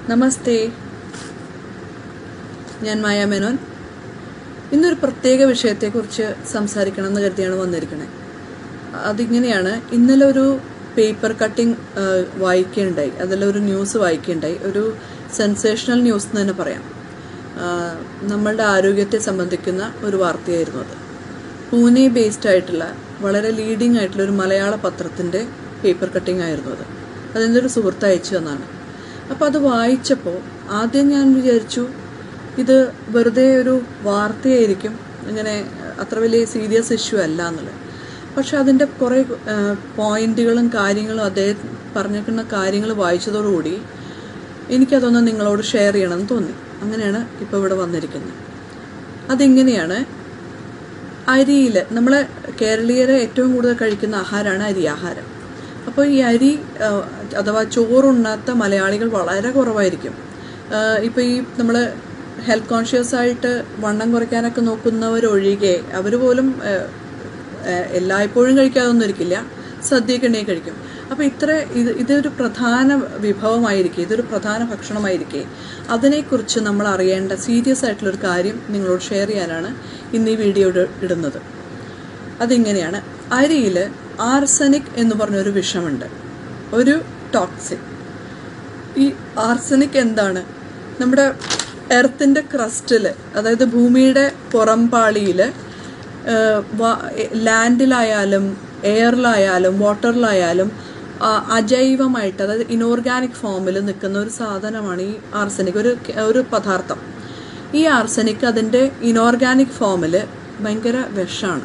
നമസ്തേ ഞാൻ മായ മേനോൻ ഇന്നൊരു പ്രത്യേക വിഷയത്തെക്കുറിച്ച് സംസാരിക്കണം എന്ന് കരുതിയാണ് വന്നിരിക്കുന്നത് അതിങ്ങനെയാണ് ഇന്നലെ ഒരു പേപ്പർ കട്ടിംഗ് വായിക്കുകയുണ്ടായി അതിലൊരു ന്യൂസ് വായിക്കുകയുണ്ടായി ഒരു സെൻസേഷണൽ ന്യൂസ് എന്ന് തന്നെ പറയാം ആ, നമ്മളുടെ ആരോഗ്യത്തെ സംബന്ധിക്കുന്ന ഒരു വാർത്തയായിരുന്നു അത് പൂനെ ബേസ്ഡ് ആയിട്ടുള്ള വളരെ ലീഡിംഗ് ആയിട്ടുള്ള ഒരു മലയാള പത്രത്തിൻ്റെ പേപ്പർ കട്ടിംഗ് ആയിരുന്നു അത് അതെൻ്റെ ഒരു സുഹൃത്ത് അയച്ചു തന്നാണ് അപ്പോൾ അത് വായിച്ചപ്പോൾ ആദ്യം ഞാൻ വിചാരിച്ചു ഇത് വെറുതെ ഒരു വാർത്തയായിരിക്കും ഇങ്ങനെ അത്ര വലിയ സീരിയസ് ഇഷ്യൂ അല്ല എന്നുള്ളത് പക്ഷെ അതിൻ്റെ കുറേ പോയിന്റുകളും കാര്യങ്ങളും അദ്ദേഹം പറഞ്ഞിരിക്കുന്ന കാര്യങ്ങൾ വായിച്ചതോടുകൂടി എനിക്കതൊന്ന് നിങ്ങളോട് ഷെയർ ചെയ്യണമെന്ന് തോന്നി അങ്ങനെയാണ് ഇപ്പോൾ ഇവിടെ വന്നിരിക്കുന്നത് അതിങ്ങനെയാണ് അരിയിൽ നമ്മൾ കേരളീയരെ ഏറ്റവും കൂടുതൽ കഴിക്കുന്ന ആഹാരമാണ് അരി ആഹാരം അപ്പോൾ ഈ അരി ആ, അഥവാ ചോറുണ്ണാത്ത മലയാളികൾ വളരെ കുറവായിരിക്കും ഇപ്പോൾ ഈ നമ്മൾ ഹെൽത്ത് കോൺഷ്യസ് ആയിട്ട് വണ്ണം കുറയ്ക്കാനൊക്കെ നോക്കുന്നവരൊഴികെ അവർ പോലും ആ, ആ, എല്ലായ്പ്പോഴും കഴിക്കാതൊന്നും ഇരിക്കില്ല സദ്യയൊക്കെ ഉണ്ടെങ്കിൽ കഴിക്കും അപ്പോൾ ഇത്ര ഇത് ഇതൊരു പ്രധാന വിഭവമായിരിക്കെ ഇതൊരു പ്രധാന ഭക്ഷണമായിരിക്കെ അതിനെക്കുറിച്ച് നമ്മൾ അറിയേണ്ട സീരിയസ് ആയിട്ടുള്ളൊരു കാര്യം നിങ്ങളോട് ഷെയർ ചെയ്യാനാണ് ഇന്ന് ഈ വീഡിയോ ഇട- ഇടുന്നത് അതിങ്ങനെയാണ് അരിയിൽ ആർസനിക് എന്ന് പറഞ്ഞൊരു വിഷമുണ്ട് ഒരു ടോക്സിൻ ഈ ആർസനിക് എന്താണ് നമ്മുടെ എർത്തിൻ്റെ ക്രസ്റ്റിൽ അതായത് ഭൂമിയുടെ പുറംപാളിയിൽ ലാൻഡിലായാലും എയറിലായാലും വാട്ടറിലായാലും ആ, അജൈവമായിട്ട് അതായത് ഇനോർഗാനിക് ഫോമിൽ നിൽക്കുന്ന ഒരു സാധനമാണ് ഈ ആർസനിക് ഒരു ഒരു പദാർത്ഥം ഈ ആർസനിക് അതിൻ്റെ ഇനോർഗാനിക് ഫോമിൽ ഭയങ്കര വിഷമാണ്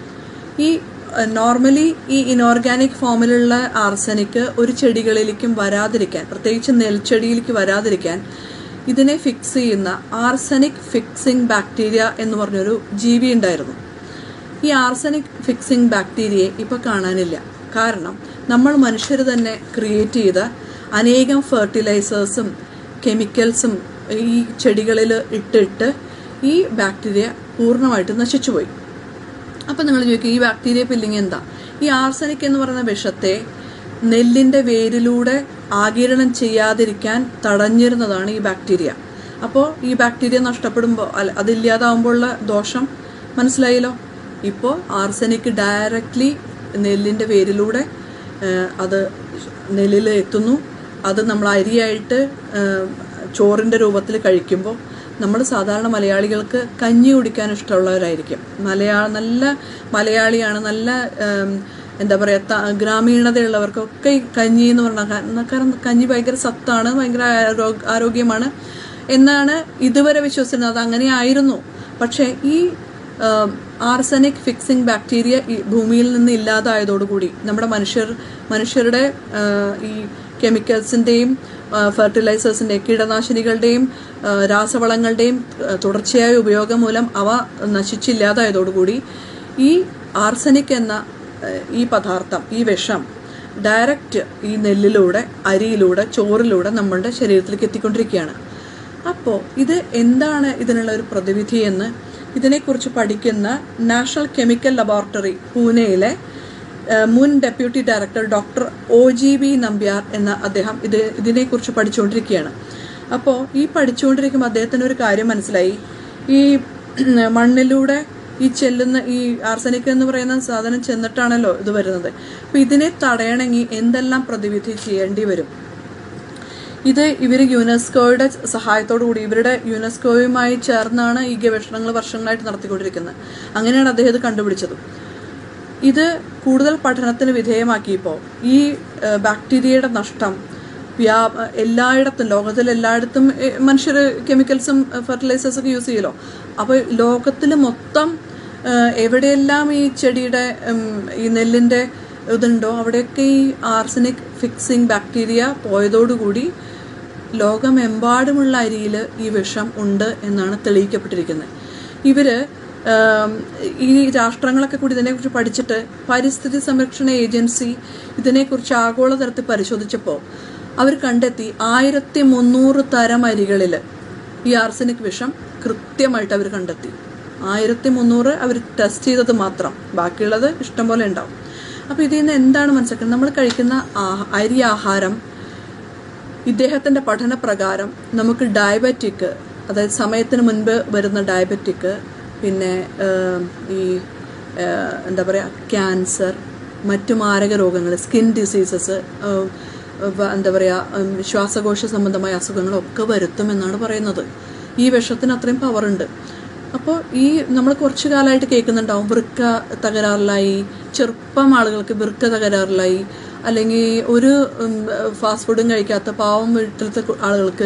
ഈ നോർമലി ഈ ഇനോർഗാനിക് ഫോമിലുള്ള ആർസനിക് ഒരു ചെടികളിലേക്കും വരാതിരിക്കാൻ പ്രത്യേകിച്ച് നെൽച്ചെടിയിലേക്ക് വരാതിരിക്കാൻ ഇതിനെ ഫിക്സ് ചെയ്യുന്ന ആർസനിക് ഫിക്സിംഗ് ബാക്ടീരിയ എന്ന് പറഞ്ഞൊരു ജീവി ഉണ്ടായിരുന്നു ഈ ആർസനിക് ഫിക്സിംഗ് ബാക്ടീരിയയെ ഇപ്പോൾ കാണാനില്ല കാരണം നമ്മൾ മനുഷ്യർ തന്നെ ക്രിയേറ്റ് ചെയ്ത അനേകം ഫെർട്ടിലൈസേഴ്സും കെമിക്കൽസും ഈ ചെടികളിൽ ഇട്ടിട്ട് ഈ ബാക്ടീരിയ പൂർണ്ണമായിട്ട് നശിച്ചുപോയി അപ്പം നിങ്ങൾ ചോദിക്കും ഈ ബാക്ടീരിയ പില്ലിങ് എന്താ ഈ ആർസനിക് എന്ന് പറയുന്ന വിഷത്തെ നെല്ലിൻ്റെ വേരിലൂടെ ആകിരണം ചെയ്യാതിരിക്കാൻ തടഞ്ഞിരുന്നതാണ് ഈ ബാക്ടീരിയ അപ്പോൾ ഈ ബാക്ടീരിയ നഷ്ടപ്പെടുമ്പോൾ അല്ല അതില്ലാതാവുമ്പോഴുള്ള ദോഷം മനസ്സിലായല്ലോ ഇപ്പോൾ ആർസനിക് ഡയറക്റ്റ്ലി നെല്ലിൻ്റെ വേരിലൂടെ ഏഹ്, അത് നെല്ലിൽ എത്തുന്നു അത് നമ്മൾ അരിയായിട്ട് ഏഹ്, ചോറിൻ്റെ രൂപത്തിൽ കഴിക്കുമ്പോൾ നമ്മൾ സാധാരണ മലയാളികൾക്ക് കഞ്ഞി കുടിക്കാൻ ഇഷ്ടമുള്ളവരായിരിക്കും മലയാള നല്ല മലയാളിയാണ് നല്ല ഏം, എന്താ പറയുക ഗ്രാമീണതയുള്ളവർക്കൊക്കെ ഈ കഞ്ഞി എന്ന് പറഞ്ഞാൽ കാരണം കാരണം കഞ്ഞി ഭയങ്കര സത്താണ് ഭയങ്കര ആരോ- ആരോഗ്യമാണ് എന്നാണ് ഇതുവരെ വിശ്വസിച്ചിരുന്നത് അത് അങ്ങനെ ആയിരുന്നു പക്ഷേ ഈ ആർസനിക് ഫിക്സിംഗ് ബാക്ടീരിയ ഈ ഭൂമിയിൽ നിന്ന് ഇല്ലാതായതോടുകൂടി നമ്മുടെ മനുഷ്യർ മനുഷ്യരുടെ ആ, ഈ കെമിക്കൽസിൻ്റെയും ഫെർട്ടിലൈസേഴ്സിൻ്റെയും കീടനാശിനികളുടെയും ആ, രാസവളങ്ങളുടെയും ആ, തുടർച്ചയായ ഉപയോഗം മൂലം അവ നശിച്ചില്ലാതായതോടുകൂടി ഈ ആർസനിക് എന്ന ആ, ഈ പദാർത്ഥം ഈ വിഷം ഡയറക്റ്റ് ഈ നെല്ലിലൂടെ അരിയിലൂടെ ചോറിലൂടെ നമ്മളുടെ ശരീരത്തിലേക്ക് എത്തിക്കൊണ്ടിരിക്കുകയാണ് അപ്പോൾ ഇത് എന്താണ് ഇതിനുള്ള ഒരു പ്രതിവിധി എന്ന് ഇതിനെക്കുറിച്ച് പഠിക്കുന്ന നാഷണൽ കെമിക്കൽ ലബോറട്ടറി പൂനെയിലെ ഏഹ്, മുൻ deputy director doctor O G B Nambiar എന്ന അദ്ദേഹം ഇത് ഇതിനെക്കുറിച്ച് പഠിച്ചുകൊണ്ടിരിക്കുകയാണ് അപ്പോൾ ഈ പഠിച്ചുകൊണ്ടിരിക്കുമ്പോൾ അദ്ദേഹത്തിന് ഒരു കാര്യം മനസ്സിലായി ഈ മണ്ണിലൂടെ ഈ ചെല്ലുന്ന ഈ ആർസനിക് എന്ന് പറയുന്ന സാധനം ചെന്നിട്ടാണല്ലോ ഇത് വരുന്നത് അപ്പോൾ ഇതിനെ തടയണമെങ്കിൽ എന്തെല്ലാം പ്രതിവിധി ചെയ്യേണ്ടി വരും ഇത് ഇവർ യുനെസ്കോയുടെ സഹായത്തോടു കൂടി ഇവരുടെ യുനെസ്കോയുമായി ചേർന്നാണ് ഈ ഗവേഷണങ്ങൾ വർഷങ്ങളായിട്ട് നടത്തിക്കൊണ്ടിരിക്കുന്നത് അങ്ങനെയാണ് അദ്ദേഹം ഇത് കണ്ടുപിടിച്ചത് ഇത് കൂടുതൽ പഠനത്തിന് വിധേയമാക്കിയപ്പോൾ ഈ ഏഹ്, ബാക്ടീരിയയുടെ നഷ്ടം വ്യാ എല്ലായിടത്തും ലോകത്തിൽ എല്ലായിടത്തും മനുഷ്യർ കെമിക്കൽസും ഫെർട്ടിലൈസേഴ്സും ഒക്കെ യൂസ് ചെയ്യുമല്ലോ അപ്പോൾ ലോകത്തിൽ മൊത്തം ഏഹ്, എവിടെയെല്ലാം ഈ ചെടിയുടെ ഉം, ഈ നെല്ലിൻ്റെ ഇതുണ്ടോ അവിടെയൊക്കെ ഈ ആർസനിക് ഫിക്സിംഗ് ബാക്ടീരിയ പോയതോടുകൂടി ലോകമെമ്പാടുമുള്ള അരിയിൽ ഈ വിഷം ഉണ്ട് എന്നാണ് തെളിയിക്കപ്പെട്ടിരിക്കുന്നത് ഇവര് ആം, ഈ രാഷ്ട്രങ്ങളൊക്കെ കൂടി ഇതിനെക്കുറിച്ച് പഠിച്ചിട്ട് പരിസ്ഥിതി സംരക്ഷണ ഏജൻസി ഇതിനെക്കുറിച്ച് ആഗോളതലത്തിൽ പരിശോധിച്ചപ്പോൾ അവർ കണ്ടെത്തി ആയിരത്തി മുന്നൂറ് തരം അരികളിൽ ഈ ആർസനിക് വിഷം കൃത്യമായിട്ട് അവർ കണ്ടെത്തി ആയിരത്തി മുന്നൂറ് അവർ ടെസ്റ്റ് ചെയ്തത് മാത്രം ബാക്കിയുള്ളത് ഇഷ്ടം പോലെ ഉണ്ടാവും അപ്പോൾ ഇതിൽ നിന്ന് എന്താണ് മനസ്സിലാക്കുന്നത് നമ്മൾ കഴിക്കുന്ന ആ- അരി ആഹാരം ഇദ്ദേഹത്തിന്റെ പഠനപ്രകാരം നമുക്ക് ഡയബറ്റിക് അതായത് സമയത്തിന് മുൻപ് വരുന്ന ഡയബറ്റിക് പിന്നെ ഏഹ്, ഈ ഏഹ്, എന്താ പറയുക ക്യാൻസർ മറ്റു മാരക രോഗങ്ങൾ സ്കിൻ ഡിസീസസ് എന്താ പറയുക ഉം, ശ്വാസകോശ സംബന്ധമായ അസുഖങ്ങളൊക്കെ വരുത്തുമെന്നാണ് പറയുന്നത് ഈ വിഷത്തിന് അത്രയും പവറുണ്ട് അപ്പോൾ ഈ നമ്മൾ കുറച്ചു കാലമായിട്ട് കേൾക്കുന്നുണ്ടാവും വൃക്ക തകരാറിലായി ചെറുപ്പം ആളുകൾക്ക് വൃക്ക തകരാറിലായി അല്ലെങ്കിൽ ഒരു ഫാസ്റ്റ് ഫുഡും കഴിക്കാത്ത പാവം വീട്ടിലത്തെ കു- ആളുകൾക്ക്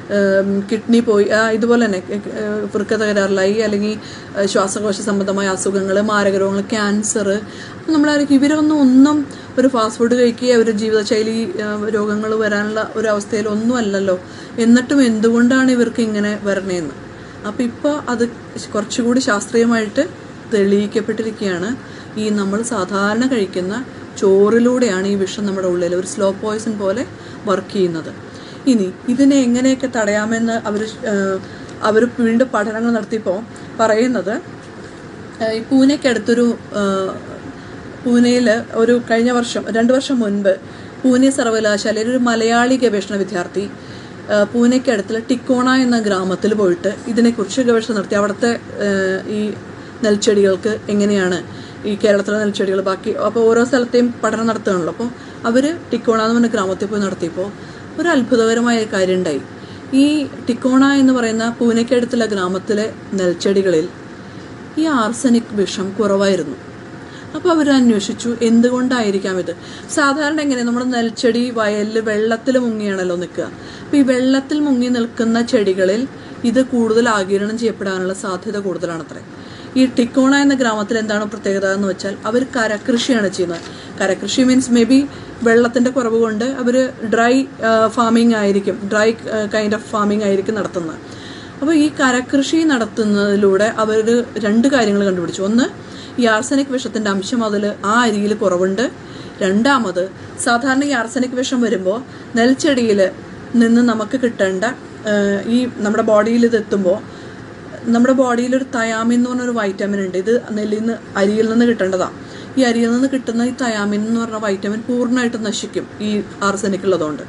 കിഡ്നി പോയി ആ, ഇതുപോലെ തന്നെ ഏഹ്, വൃക്ക തകരാറിലായി അല്ലെങ്കിൽ ഏഹ്, ശ്വാസകോശ സംബന്ധമായ അസുഖങ്ങൾ മാരക രോഗങ്ങൾ ക്യാൻസർ നമ്മളായിരിക്കും ഇവരൊന്നും ഒന്നും ഒരു ഫാസ്റ്റ് ഫുഡ് കഴിക്കുക ഒരു ജീവിതശൈലി രോഗങ്ങൾ വരാനുള്ള ഒരു അവസ്ഥയിൽ ഒന്നും അല്ലല്ലോ എന്നിട്ടും എന്തുകൊണ്ടാണ് ഇവർക്ക് ഇങ്ങനെ വരണേന്ന് അപ്പം ഇപ്പോൾ അത് കുറച്ചുകൂടി ശാസ്ത്രീയമായിട്ട് തെളിയിക്കപ്പെട്ടിരിക്കുകയാണ് ഈ നമ്മൾ സാധാരണ കഴിക്കുന്ന ചോറിലൂടെയാണ് ഈ വിഷം നമ്മുടെ ഉള്ളിൽ ഒരു സ്ലോ പോയ്സൺ പോലെ വർക്ക് ചെയ്യുന്നത് ഇനി ഇതിനെ എങ്ങനെയൊക്കെ തടയാമെന്ന് അവർ അവർ വീണ്ടും പഠനങ്ങൾ നടത്തിയപ്പോൾ പറയുന്നത് ഏഹ് ഈ പൂനെക്കടുത്തൊരു ഏഹ്, പൂനെയിൽ ഒരു കഴിഞ്ഞ വർഷം രണ്ട് വർഷം മുൻപ് പൂനെ സർവകലാശാലയിൽ ഒരു മലയാളി ഗവേഷണ വിദ്യാർത്ഥി ഏഹ്, പൂനെക്കടുത്തുള്ള ടിക്കോണ എന്ന ഗ്രാമത്തിൽ പോയിട്ട് ഇതിനെക്കുറിച്ച് ഗവേഷണം നടത്തി അവിടുത്തെ ഏഹ്, ഈ നെൽച്ചെടികൾക്ക് എങ്ങനെയാണ് ഈ കേരളത്തിലെ നെൽച്ചെടികൾ ബാക്കി അപ്പോൾ ഓരോ സ്ഥലത്തെയും പഠനം നടത്തുകയാണല്ലോ അപ്പോൾ അവർ ടിക്കോണ എന്ന് പറഞ്ഞ ഗ്രാമത്തിൽ പോയി നടത്തിയപ്പോൾ ഒരു അത്ഭുതകരമായ ഒരു കാര്യം ഉണ്ടായി ഈ ടിക്കോണ എന്ന് പറയുന്ന പൂനെക്കടുത്തുള്ള ഗ്രാമത്തിലെ നെൽച്ചെടികളിൽ ഈ ആർസനിക് വിഷം കുറവായിരുന്നു അപ്പോൾ അവർ അന്വേഷിച്ചു എന്തുകൊണ്ടായിരിക്കാം ഇത് സാധാരണ എങ്ങനെ നമ്മൾ നെൽച്ചെടി വയലിൽ വെള്ളത്തിൽ മുങ്ങിയാണല്ലോ നിൽക്കുക അപ്പോൾ ഈ വെള്ളത്തിൽ മുങ്ങി നിൽക്കുന്ന ചെടികളിൽ ഇത് കൂടുതൽ ആകിരണം ചെയ്യപ്പെടാനുള്ള സാധ്യത കൂടുതലാണത്രേ ഈ ടിക്കോണ എന്ന ഗ്രാമത്തിൽ എന്താണ് പ്രത്യേകത എന്ന് വെച്ചാൽ അവർ കരകൃഷിയാണ് ചെയ്യുന്നത് കരകൃഷി മീൻസ് മേ ബി വെള്ളത്തിന്റെ കുറവ് കൊണ്ട് അവർ ഡ്രൈ ഫാമിംഗ് ആയിരിക്കും ഡ്രൈ കൈൻഡ് ഓഫ് ഫാമിംഗ് ആയിരിക്കും നടത്തുന്നത് അപ്പോൾ ഈ കരകൃഷി നടത്തുന്നതിലൂടെ അവർ രണ്ട് കാര്യങ്ങൾ കണ്ടുപിടിച്ചു ഒന്ന് ഈ ആർസനിക് വിഷത്തിന്റെ അംശം അതിൽ ആ അരിയിൽ കുറവുണ്ട് രണ്ടാമത് സാധാരണ ഈ ആർസനിക് വിഷം വരുമ്പോൾ നെൽച്ചെടിയിൽ നിന്ന് നമുക്ക് കിട്ടേണ്ട ആ, ഈ നമ്മുടെ ബോഡിയിൽ ഇത് എത്തുമ്പോൾ നമ്മുടെ ബോഡിയിൽ ഒരു തയാമിൻ എന്ന് പറഞ്ഞൊരു വൈറ്റമിൻ ഉണ്ട് ഇത് നെല്ലിൽ നിന്ന് അരിയിൽ നിന്ന് കിട്ടേണ്ടതാണ് ഈ അരിയിൽ നിന്ന് കിട്ടുന്ന ഈ തയാമിൻ എന്ന് പറഞ്ഞ വൈറ്റമിൻ പൂർണ്ണമായിട്ട് നശിക്കും ഈ ആർസനിക് ഉള്ളതുകൊണ്ട്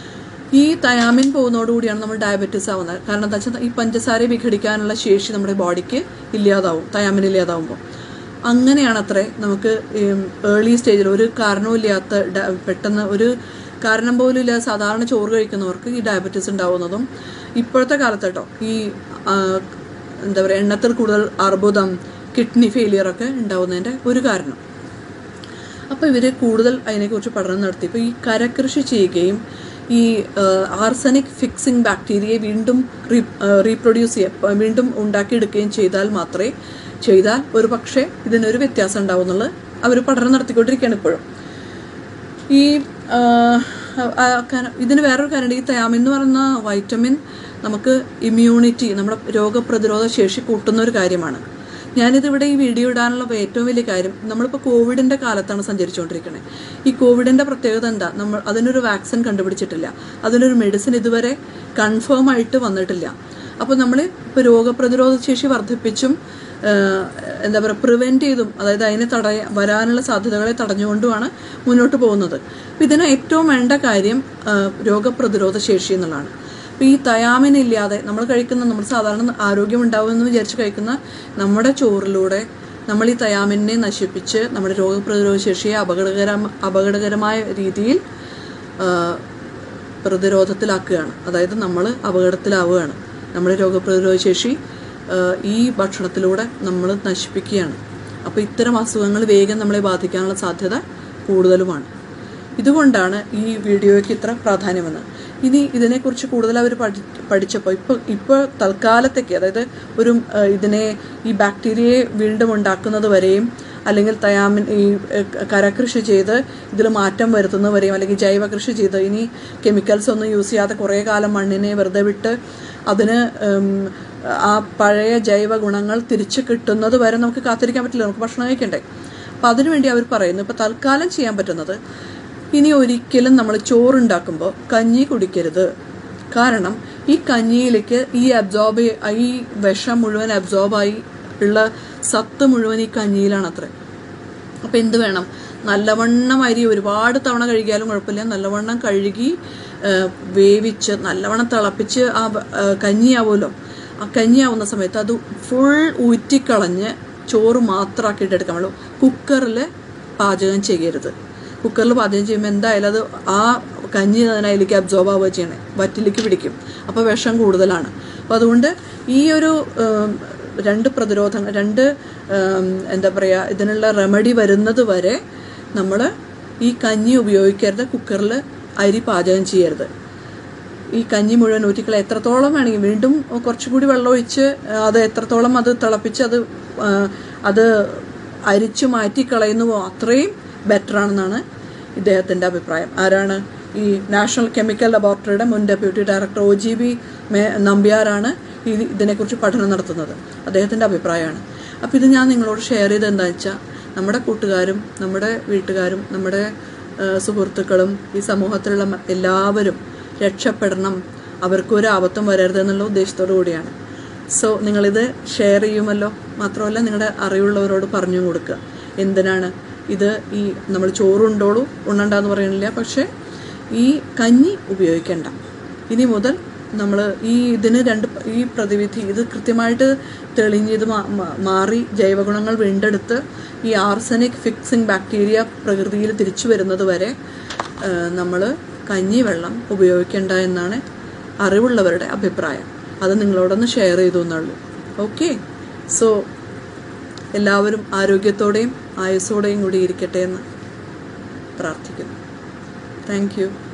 ഈ തയാമിൻ പോകുന്നതോടുകൂടിയാണ് നമ്മൾ ഡയബറ്റീസ് ആവുന്നത് കാരണം എന്താ വെച്ചാൽ ഈ പഞ്ചസാര വിഘടിക്കാനുള്ള ശേഷി നമ്മുടെ ബോഡിക്ക് ഇല്ലാതാവും തയാമിൻ ഇല്ലാതാവുമ്പോൾ അങ്ങനെയാണ് അത്രേ നമുക്ക് ഏർലി സ്റ്റേജിൽ ഒരു കാരണവുമില്ലാത്ത ഡ- പെട്ടെന്ന് ഒരു കാരണം പോലും ഇല്ലാതെ സാധാരണ ചോറ് കഴിക്കുന്നവർക്ക് ഈ ഡയബറ്റീസ് ഉണ്ടാവുന്നതും ഇപ്പോഴത്തെ കാലത്ത് കേട്ടോ ഈ ആ, എന്താ പറയുക എണ്ണത്തിൽ കൂടുതൽ അർബുദം കിഡ്നി ഫെയിലിയർ ഒക്കെ ഉണ്ടാവുന്നതിൻ്റെ ഒരു കാരണം അപ്പോൾ ഇവർ കൂടുതൽ അതിനെക്കുറിച്ച് പഠനം നടത്തി ഇപ്പോൾ ഈ കരകൃഷി ചെയ്യുകയും ഈ ആർസനിക് ഫിക്സിംഗ് ബാക്ടീരിയയെ വീണ്ടും റീ റീപ്രൊഡ്യൂസ് ചെയ്യുക വീണ്ടും ഉണ്ടാക്കിയെടുക്കുകയും ചെയ്താൽ മാത്രമേ ചെയ്താൽ ഒരു പക്ഷേ ഇതിനൊരു വ്യത്യാസം ഉണ്ടാവും എന്നുള്ളത് അവർ പഠനം നടത്തിക്കൊണ്ടിരിക്കുകയാണ് ഇപ്പോഴും ഈ ആ, ആ, കാരണം- ഇതിന് വേറൊരു കാര്യം ഈ തയാമിൻ എന്ന് പറയുന്ന വൈറ്റമിൻ നമുക്ക് ഇമ്മ്യൂണിറ്റി നമ്മുടെ രോഗപ്രതിരോധ ശേഷി കൂട്ടുന്ന ഒരു കാര്യമാണ് ഞാനിതിവിടെ ഈ വീഡിയോ ഇടാനുള്ള ഏറ്റവും വലിയ കാര്യം നമ്മളിപ്പോൾ കോവിഡിന്റെ കാലത്താണ് സഞ്ചരിച്ചുകൊണ്ടിരിക്കുന്നത് ഈ കോവിഡിന്റെ പ്രത്യേകത എന്താ നമ്മൾ അതിനൊരു വാക്സിൻ കണ്ടുപിടിച്ചിട്ടില്ല അതിനൊരു മെഡിസിൻ ഇതുവരെ കൺഫേം ആയിട്ട് വന്നിട്ടില്ല അപ്പോൾ നമ്മൾ ഇപ്പോൾ രോഗപ്രതിരോധ ശേഷി വർദ്ധിപ്പിച്ചും ആഹ്, എന്താ പറയുക പ്രിവെന്റ് ചെയ്തും അതായത് അതിനെ തടയ വരാനുള്ള സാധ്യതകളെ തടഞ്ഞുകൊണ്ടുമാണ് മുന്നോട്ട് പോകുന്നത് അപ്പം ഇതിന് ഏറ്റവും വേണ്ട കാര്യം ആഹ്, രോഗപ്രതിരോധ ശേഷി എന്നുള്ളതാണ് അപ്പം ഈ തയാമിൻ ഇല്ലാതെ നമ്മൾ കഴിക്കുന്ന നമ്മൾ സാധാരണ ആരോഗ്യം ഉണ്ടാവുമെന്ന് വിചാരിച്ച് കഴിക്കുന്ന നമ്മുടെ ചോറിലൂടെ നമ്മൾ ഈ തയാമിനെ നശിപ്പിച്ച് നമ്മുടെ രോഗപ്രതിരോധ ശേഷിയെ അപകടകര അപകടകരമായ രീതിയിൽ ആഹ്, പ്രതിരോധത്തിലാക്കുകയാണ് അതായത് നമ്മൾ അപകടത്തിലാവുകയാണ് നമ്മുടെ രോഗപ്രതിരോധ ശേഷി ആഹ്, ഈ ഭക്ഷണത്തിലൂടെ നമ്മൾ നശിപ്പിക്കുകയാണ് അപ്പോൾ ഇത്തരം അസുഖങ്ങൾ വേഗം നമ്മളെ ബാധിക്കാനുള്ള സാധ്യത കൂടുതലുമാണ് ഇതുകൊണ്ടാണ് ഈ വീഡിയോയ്ക്ക് ഇത്ര പ്രാധാന്യമെന്ന് ഇനി ഇതിനെക്കുറിച്ച് കൂടുതൽ അവർ പഠി പഠിച്ചപ്പോൾ ഇപ്പോൾ ഇപ്പോൾ തൽക്കാലത്തേക്ക് അതായത് ഒരു ആ, ഇതിനെ ഈ ബാക്ടീരിയയെ വീണ്ടും ഉണ്ടാക്കുന്നത് വരെയും അല്ലെങ്കിൽ തയാമിൻ ഈ ഏ, കരകൃഷി ചെയ്ത് ഇതിൽ മാറ്റം വരുത്തുന്നവരെയും അല്ലെങ്കിൽ ജൈവ കൃഷി ചെയ്ത് ഇനി കെമിക്കൽസ് ഒന്നും യൂസ് ചെയ്യാതെ കുറേ കാലം മണ്ണിനെ വെറുതെ വിട്ട് അതിന് ഉം, ആ പഴയ ജൈവ ഗുണങ്ങൾ തിരിച്ചു കിട്ടുന്നത് വരെ നമുക്ക് കാത്തിരിക്കാൻ പറ്റില്ല നമുക്ക് ഭക്ഷണം കഴിക്കണ്ടേ അപ്പം അതിനുവേണ്ടി അവർ പറയുന്നു ഇപ്പം തൽക്കാലം ചെയ്യാൻ പറ്റുന്നത് ഇനി ഒരിക്കലും നമ്മൾ ചോറുണ്ടാക്കുമ്പോൾ കഞ്ഞി കുടിക്കരുത് കാരണം ഈ കഞ്ഞിയിലേക്ക് ഈ അബ്സോർബ് ഈ വിഷം മുഴുവൻ അബ്സോർബായി ഉള്ള സത്ത് മുഴുവൻ ഈ കഞ്ഞിയിലാണ് അത്രേ അപ്പം എന്ത് വേണം നല്ലവണ്ണം അരി ഒരുപാട് തവണ കഴുകിയാലും കുഴപ്പമില്ല നല്ലവണ്ണം കഴുകി ആ, വേവിച്ച് നല്ലവണ്ണം തിളപ്പിച്ച് ആ വ- ആ, കഞ്ഞിയാവുമല്ലോ ആ കഞ്ഞിയാവുന്ന സമയത്ത് അത് ഫുൾ ഊറ്റിക്കളഞ്ഞ് ചോറ് മാത്രമാക്കിയിട്ട് എടുക്കാൻ പാടുള്ളൂ കുക്കറിൽ പാചകം ചെയ്യരുത് കുക്കറിൽ പാചകം ചെയ്യുമ്പോൾ എന്തായാലും അത് ആ കഞ്ഞി തന്നെ അതിലേക്ക് അബ്സോർബ് ആവുക ചെയ്യണേ വറ്റിലേക്ക് പിടിക്കും അപ്പോൾ വിഷം കൂടുതലാണ് അപ്പോൾ അതുകൊണ്ട് ഈ ഒരു ഉം, രണ്ട് പ്രതിരോധങ്ങൾ രണ്ട് ഉം, എന്താ പറയുക ഇതിനുള്ള റെമഡി വരുന്നത് വരെ നമ്മൾ ഈ കഞ്ഞി ഉപയോഗിക്കരുത് കുക്കറിൽ അരി പാചകം ചെയ്യരുത് ഈ കഞ്ഞി മുഴുവൻ ഊറ്റിക്കള എത്രത്തോളം വേണമെങ്കിൽ വീണ്ടും കുറച്ചുകൂടി വെള്ളം ഒഴിച്ച് അത് എത്രത്തോളം അത് തിളപ്പിച്ച് അത് ആ, അത് അരിച്ചു മാറ്റി കളയുന്നുവോ അത്രയും ബെറ്റർ ആണെന്നാണ് ഇദ്ദേഹത്തിൻ്റെ അഭിപ്രായം ആരാണ് ഈ നാഷണൽ കെമിക്കൽ ലബോറട്ടറിയുടെ മുൻ deputy director O G B മേ നമ്പ്യാരാണ് ഈ ഇതിനെക്കുറിച്ച് പഠനം നടത്തുന്നത് അദ്ദേഹത്തിൻ്റെ അഭിപ്രായമാണ് അപ്പോൾ ഇത് ഞാൻ നിങ്ങളോട് ഷെയർ ചെയ്ത് എന്താ വെച്ചാൽ നമ്മുടെ കൂട്ടുകാരും നമ്മുടെ വീട്ടുകാരും നമ്മുടെ ആ, സുഹൃത്തുക്കളും ഈ സമൂഹത്തിലുള്ള മ- എല്ലാവരും രക്ഷപ്പെടണം അവർക്കൊരു ആപത്തും വരരുത് എന്നുള്ള ഉദ്ദേശത്തോടു കൂടിയാണ് സോ നിങ്ങളിത് ഷെയർ ചെയ്യുമല്ലോ മാത്രമല്ല നിങ്ങളുടെ അറിവുള്ളവരോട് പറഞ്ഞു കൊടുക്കുക എന്തിനാണ് ഇത് ഈ നമ്മൾ ചോറുണ്ടോളൂ ഉണ്ണണ്ടെന്ന് പറയണില്ല പക്ഷേ ഈ കഞ്ഞി ഉപയോഗിക്കേണ്ട ഇനി മുതൽ നമ്മൾ ഈ ഇതിന് രണ്ട് പ- ഈ പ്രതിവിധി ഇത് കൃത്യമായിട്ട് തെളിഞ്ഞ് ഇത് മാ- മാ- മാറി ജൈവഗുണങ്ങൾ വീണ്ടെടുത്ത് ഈ ആർസനിക് ഫിക്സിങ് ബാക്ടീരിയ പ്രകൃതിയിൽ തിരിച്ചു വരുന്നത് വരെ നമ്മൾ കഞ്ഞിവെള്ളം ഉപയോഗിക്കേണ്ട എന്നാണ് അറിവുള്ളവരുടെ അഭിപ്രായം അത് നിങ്ങളോടൊന്ന് ഷെയർ ചെയ്തു എന്നുള്ളൂ ഓക്കെ സോ എല്ലാവരും ആരോഗ്യത്തോടെയും ആയുസ്സോടെയും കൂടി ഇരിക്കട്ടെ എന്ന് പ്രാർത്ഥിക്കുന്നു താങ്ക് യു